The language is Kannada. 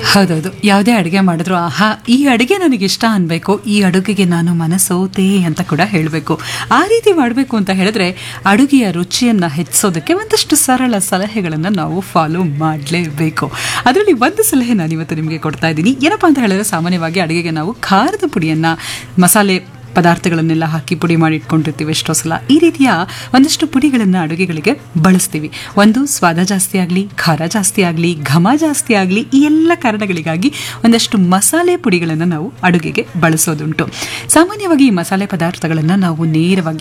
ಹೌದೌದು ಯಾವುದೇ ಅಡುಗೆ ಮಾಡಿದ್ರು ಆಹಾ ಈ ಅಡುಗೆ ನನಗೆ ಇಷ್ಟ ಅನ್ಬೇಕು ಈ ಅಡುಗೆಗೆ ನಾನು ಮನಸೋತೆ ಅಂತ ಕೂಡ ಹೇಳಬೇಕು ಆ ರೀತಿ ಮಾಡಬೇಕು ಅಂತ ಹೇಳಿದ್ರೆ ಅಡುಗೆಯ ರುಚಿಯನ್ನು ಹೆಚ್ಚಿಸೋದಕ್ಕೆ ಒಂದಷ್ಟು ಸರಳ ಸಲಹೆಗಳನ್ನು ನಾವು ಫಾಲೋ ಮಾಡಲೇಬೇಕು ಅದರಲ್ಲಿ ಒಂದು ಸಲಹೆ ನಾನು ಇವತ್ತು ನಿಮಗೆ ಕೊಡ್ತಾ ಇದ್ದೀನಿ ಏನಪ್ಪಾ ಅಂತ ಹೇಳಿದ್ರೆ ಸಾಮಾನ್ಯವಾಗಿ ಅಡುಗೆಗೆ ನಾವು ಖಾರದ ಪುಡಿಯನ್ನು ಮಸಾಲೆ ಪದಾರ್ಥಗಳನ್ನೆಲ್ಲ ಹಾಕಿ ಪುಡಿ ಮಾಡಿ ಇಟ್ಕೊಂಡಿರ್ತೀವಿ ಎಷ್ಟೋ ಸಲ ಈ ರೀತಿಯ ಒಂದಷ್ಟು ಪುಡಿಗಳನ್ನು ಅಡುಗೆಗಳಿಗೆ ಬಳಸ್ತೀವಿ ಒಂದು ಸ್ವಾದ ಜಾಸ್ತಿ ಆಗಲಿ ಖಾರ ಜಾಸ್ತಿ ಆಗಲಿ ಘಮ ಜಾಸ್ತಿ ಆಗಲಿ ಈ ಎಲ್ಲ ಕಾರಣಗಳಿಗಾಗಿ ಒಂದಷ್ಟು ಮಸಾಲೆ ಪುಡಿಗಳನ್ನು ನಾವು ಅಡುಗೆಗೆ ಬಳಸೋದುಂಟು ಸಾಮಾನ್ಯವಾಗಿ ಈ ಮಸಾಲೆ ಪದಾರ್ಥಗಳನ್ನು ನಾವು ನೇರವಾಗಿ